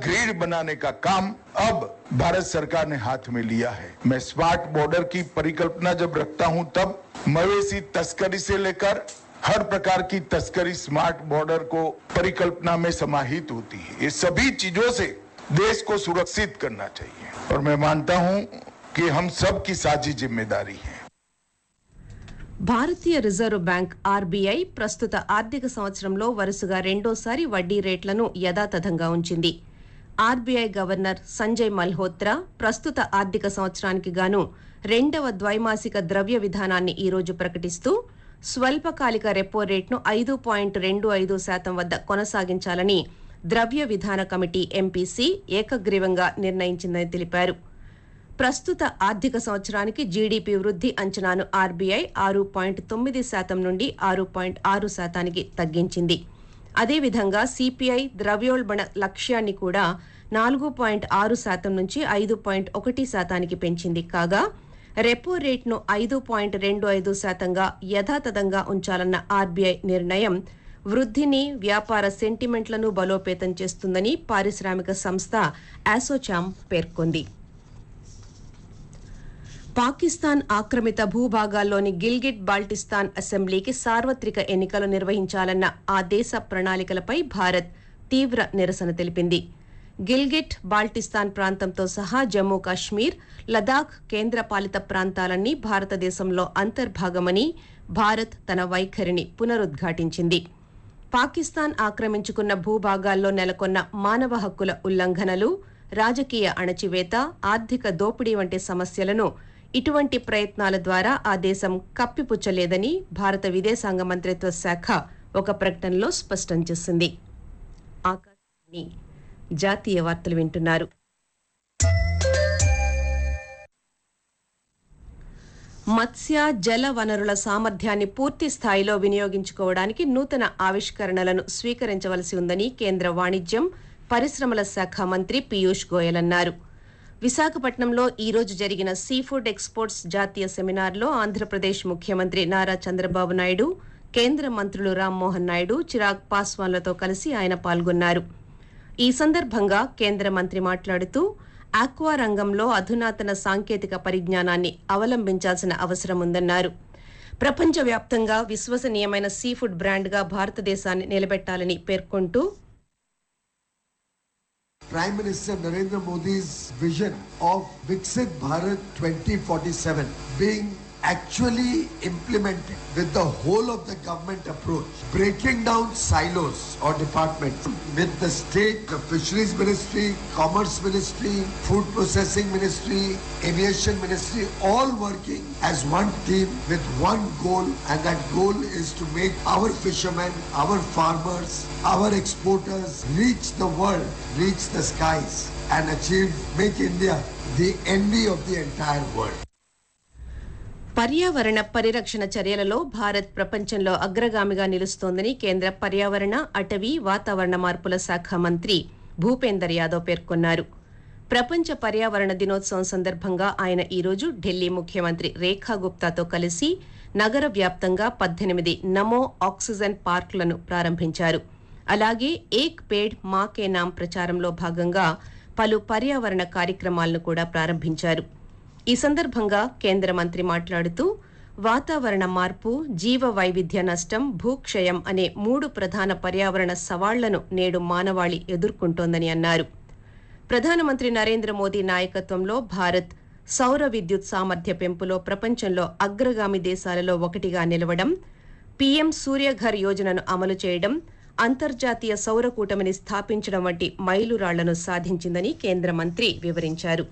Grid बनाने का काम अब भारत सरकार ने हाथ में लिया है मैं स्मार्ट बॉर्डर की परिकल्पना जब रखता हूं तब मवेशी तस्करी से लेकर हर प्रकार की तस्करी स्मार्ट बॉर्डर को परिकल्पना में समाहित होती है ये सभी चीजों से देश को सुरक्षित करना चाहिए और मैं मानता हूं कि हम सब की साझी जिम्मेदारी है భారతీయ రిజర్వ్ బ్యాంక్ ఆర్బీఐ ప్రస్తుత ఆర్థిక సంవత్సరంలో వరుసగా రెండోసారి వడ్డీ రేట్లను యథాతథంగా ఉంచింది ఆర్బీఐ గవర్నర్ సంజయ్ మల్హోత్రా ప్రస్తుత ఆర్థిక సంవత్సరానికి గాను రెండవ ద్వైమాసిక ద్రవ్య విధానాన్ని ఈరోజు ప్రకటిస్తూ స్వల్పకాలిక రెపో రేట్ను ఐదు పాయింట్ రెండు ఐదు శాతం వద్ద కొనసాగించాలని ద్రవ్య విధాన కమిటీ ఎంపీసీ ఏకగ్రీవంగా నిర్ణయించిందని తెలిపారు ప్రస్తుత ఆర్థిక సంవత్సరానికి జీడీపీ వృద్ధి అంచనాను ఆర్బీఐ ఆరు పాయింట్ తొమ్మిది శాతం నుండి ఆరు పాయింట్ ఆరు శాతానికి తగ్గించింది అదేవిధంగా సిపిఐ ద్రవ్యోల్బణ లక్ష్యాన్ని కూడా నాలుగు పాయింట్ ఆరు శాతం నుంచి ఐదు పాయింట్ ఒకటి శాతానికి పెంచింది కాగా రెపో రేట్ను ఐదు పాయింట్ రెండు ఐదు శాతంగా యథాతథంగా ఉంచాలన్న ఆర్బీఐ నిర్ణయం వృద్ధిని వ్యాపార సెంటిమెంట్లను బలోపేతం చేస్తుందని పారిశ్రామిక సంస్థ ఆసోచామ్ పేర్కొంది పాకిస్తాన్ ఆక్రమిత భూభాగాల్లోని గిల్గిట్ బాల్టిస్తాన్ అసెంబ్లీకి సార్వత్రిక ఎన్నికలు నిర్వహించాలన్న ఆ దేశ ప్రణాళికలపై భారత్ తీవ్ర నిరసన తెలిపింది గిల్గిట్ బాల్టిస్తాన్ ప్రాంతంతో సహా జమ్మూ కాశ్మీర్ లదాఖ్ కేంద్రపాలిత ప్రాంతాలన్నీ భారతదేశంలో అంతర్భాగమని భారత్ తన వైఖరిని పునరుద్ఘాటించింది పాకిస్తాన్ ఆక్రమించుకున్న భూభాగాల్లో నెలకొన్న మానవ హక్కుల ఉల్లంఘనలు రాజకీయ అణచివేత ఆర్థిక దోపిడీ వంటి సమస్యలను ఇటువంటి ప్రయత్నాల ద్వారా ఆ దేశం కప్పిపుచ్చలేదని భారత విదేశాంగ మంత్రిత్వ శాఖ ఒక ప్రకటనలో స్పష్టం చేసింది ఆకాశవాణి జాతీయ వార్తలు వింటున్నారు మత్స్య జల వనరుల సామర్థ్యాన్ని పూర్తి స్థాయిలో వినియోగించుకోవడానికి నూతన ఆవిష్కరణలను స్వీకరించవలసి ఉందని కేంద్ర వాణిజ్యం పరిశ్రమల శాఖ మంత్రి పీయూష్ గోయల్ అన్నారు విశాఖపట్నంలో ఈ రోజు జరిగిన సీ ఫుడ్ ఎక్స్పోర్ట్స్ జాతీయ సెమినార్లో ఆంధ్రప్రదేశ్ ముఖ్యమంత్రి నారా చంద్రబాబు నాయుడు కేంద్ర మంత్రులు రామ్మోహన్ నాయుడు చిరాగ్ పాస్వాన్లతో కలిసి ఆయన పాల్గొన్నారు ఈ సందర్భంగా కేంద్ర మంత్రి మాట్లాడుతూ ఆక్వా రంగంలో అధునాతన సాంకేతిక పరిజ్ఞానాన్ని అవలంబించాల్సిన అవసరం ఉందన్నారు ప్రపంచవ్యాప్తంగా విశ్వసనీయమైన సీ ఫుడ్ బ్రాండ్గా భారతదేశాన్ని నిలబెట్టాలని పేర్కొంటూ Prime Minister Narendra Modi's vision of Viksit Bharat 2047 being actually implemented with the whole of the government approach, breaking down silos or departments with the state, the fisheries ministry, commerce ministry, food processing ministry, aviation ministry, all working as one team with one goal and that goal is to make our fishermen, our farmers, our exporters reach the world, reach the skies and achieve, make India the envy of the entire world. పర్యావరణ పరిరక్షణ చర్యలలో భారత్ ప్రపంచంలో అగ్రగామిగా నిలుస్తోందని కేంద్ర పర్యావరణ అటవీ వాతావరణ మార్పుల శాఖ మంత్రి భూపేందర్ యాదవ్ పేర్కొన్నారు ప్రపంచ పర్యావరణ దినోత్సవం సందర్భంగా ఆయన ఈరోజు ఢిల్లీ ముఖ్యమంత్రి రేఖా గుప్తాతో కలిసి నగర వ్యాప్తంగా పద్దెనిమిది నమో ఆక్సిజన్ పార్కులను ప్రారంభించారు అలాగే ఏక్ పేడ్ మా కే నామ్ ప్రచారంలో భాగంగా పలు పర్యావరణ కార్యక్రమాలను కూడా ప్రారంభించారు ఈ సందర్భంగా కేంద్ర మంత్రి మాట్లాడుతూ వాతావరణ మార్పు జీవ వైవిధ్య నష్టం భూక్షయం అనే మూడు ప్రధాన పర్యావరణ సవాళ్లను నేడు మానవాళి ఎదుర్కొంటోందని అన్నారు ప్రధానమంత్రి నరేంద్ర మోదీ నాయకత్వంలో భారత్ సౌర విద్యుత్ సామర్థ్య పెంపులో ప్రపంచంలో అగ్రగామి దేశాలలో ఒకటిగా నిలవడం పీఎం సూర్యఘర్ యోజనను అమలు చేయడం అంతర్జాతీయ సౌర కూటమిని స్థాపించడం వంటి మైలురాళ్లను సాధించిందని కేంద్ర మంత్రి వివరించారు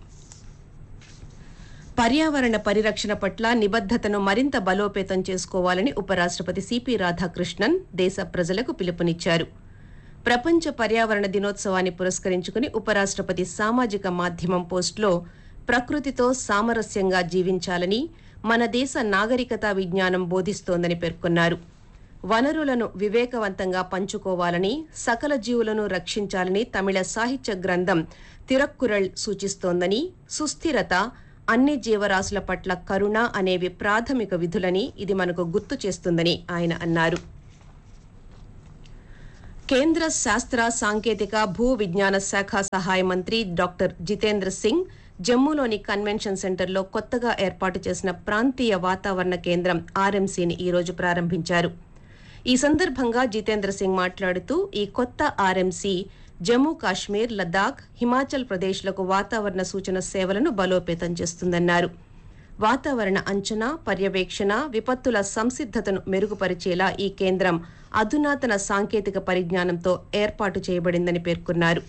పర్యావరణ పరిరక్షణ పట్ల నిబద్ధతను మరింత బలోపేతం చేసుకోవాలని ఉపరాష్ట్రపతి సిపి రాధాకృష్ణన్ దేశ ప్రజలకు పిలుపునిచ్చారు ప్రపంచ పర్యావరణ దినోత్సవాన్ని పురస్కరించుకుని ఉపరాష్ట్రపతి సామాజిక మాధ్యమం పోస్టులో ప్రకృతితో సామరస్యంగా జీవించాలని మన దేశ నాగరికత విజ్ఞానం బోధిస్తోందని పేర్కొన్నారు వనరులను వివేకవంతంగా పంచుకోవాలని సకల జీవులను రక్షించాలని తమిళ సాహిత్య గ్రంథం తిరక్కురళ్ సూచిస్తోందని సుస్థిరత అన్ని జీవరాశుల పట్ల కరుణ అనేవి ప్రాథమిక విధులని ఇది మనకు గుర్తు చేస్తుందని ఆయన అన్నారు కేంద్ర శాస్త్ర సాంకేతిక భూ విజ్ఞాన శాఖ సహాయ మంత్రి డాక్టర్ జితేంద్ర సింగ్ జమ్మూలోని కన్వెన్షన్ సెంటర్లో కొత్తగా ఏర్పాటు చేసిన ప్రాంతీయ వాతావరణ కేంద్రం ఆర్ఎంసీని ఈ రోజు ప్రారంభించారు ఈ సందర్భంగా జితేంద్ర సింగ్ మాట్లాడుతూ ఈ కొత్త ఆర్ఎంసీ జమ్మూ కాశ్మీర్ లద్దాఖ్ హిమాచల్ ప్రదేశ్లకు వాతావరణ సూచన సేవలను బలోపేతం చేస్తుందన్నారు వాతావరణ అంచనా పర్యవేక్షణ విపత్తుల సంసిద్ధతను మెరుగుపరిచేలా ఈ కేంద్రం అధునాతన సాంకేతిక పరిజ్ఞానంతో ఏర్పాటు చేయబడిందని పేర్కొన్నారు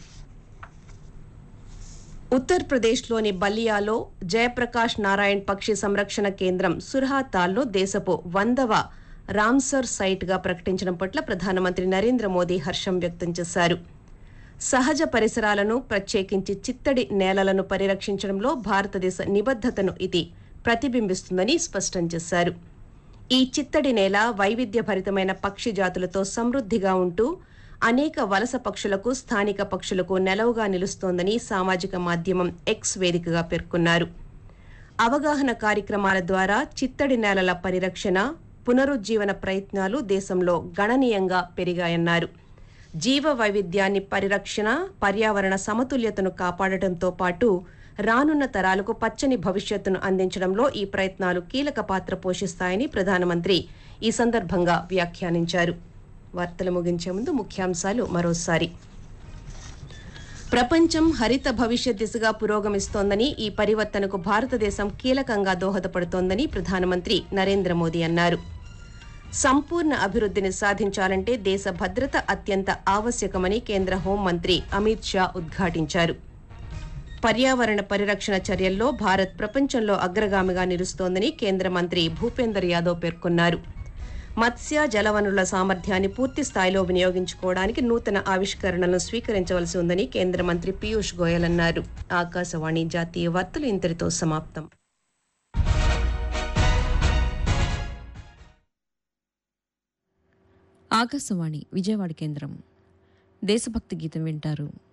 ఉత్తరప్రదేశ్లోని బల్లియాలో జయప్రకాష్ నారాయణ్ పక్షి సంరక్షణ కేంద్రం సుర్హాతాల్లో దేశపు వందవ రామ్సర్ సైట్గా ప్రకటించడం పట్ల ప్రధానమంత్రి నరేంద్ర మోదీ హర్షం వ్యక్తం చేశారు సహజ పరిసరాలను ప్రత్యేకించి చిత్తడి నేలలను పరిరక్షించడంలో భారతదేశ నిబద్ధతను ఇది ప్రతిబింబిస్తుందని స్పష్టం చేశారు ఈ చిత్తడి నేల వైవిధ్యభరితమైన పక్షి జాతులతో సమృద్ధిగా ఉంటూ అనేక వలస పక్షులకు స్థానిక పక్షులకు నెలవుగా నిలుస్తోందని సామాజిక మాధ్యమం ఎక్స్ వేదికగా పేర్కొన్నారు అవగాహన కార్యక్రమాల ద్వారా చిత్తడి నేలల పరిరక్షణ పునరుజ్జీవన ప్రయత్నాలు దేశంలో గణనీయంగా పెరిగాయన్నారు జీవ వైవిధ్యాన్ని పరిరక్షణ పర్యావరణ సమతుల్యతను కాపాడటంతో పాటు రానున్న తరాలకు పచ్చని భవిష్యత్తును అందించడంలో ఈ ప్రయత్నాలు కీలక పాత్ర పోషిస్తాయని ప్రధానమంత్రి ఈ సందర్భంగా వ్యాఖ్యానించారు వార్తలు ముగించే ముందు ముఖ్యాంశాలు మరోసారి ప్రపంచం హరిత భవిష్యత్ దిశగా పురోగమిస్తోందని ఈ పరివర్తనకు భారతదేశం కీలకంగా దోహదపడుతోందని ప్రధానమంత్రి నరేంద్ర మోదీ అన్నారు సంపూర్ణ అభివృద్ధిని సాధించాలంటే దేశ భద్రత అత్యంత ఆవశ్యకమని కేంద్ర హోంమంత్రి అమిత్ షా ఉద్ఘాటించారు పర్యావరణ పరిరక్షణ చర్యల్లో భారత్ ప్రపంచంలో అగ్రగామిగా నిలుస్తోందని కేంద్ర మంత్రి భూపేందర్ యాదవ్ పేర్కొన్నారు మత్స్య జలవనరుల సామర్థ్యాన్ని పూర్తి స్థాయిలో వినియోగించుకోవడానికి నూతన ఆవిష్కరణలను స్వీకరించవలసి ఉందని కేంద్ర మంత్రి పీయూష్ గోయల్ అన్నారు ఆకాశవాణి జాతీయ వార్తలు ఇంతటితో సమాప్తం ఆకాశవాణి విజయవాడ కేంద్రం దేశభక్తి గీతం వింటారు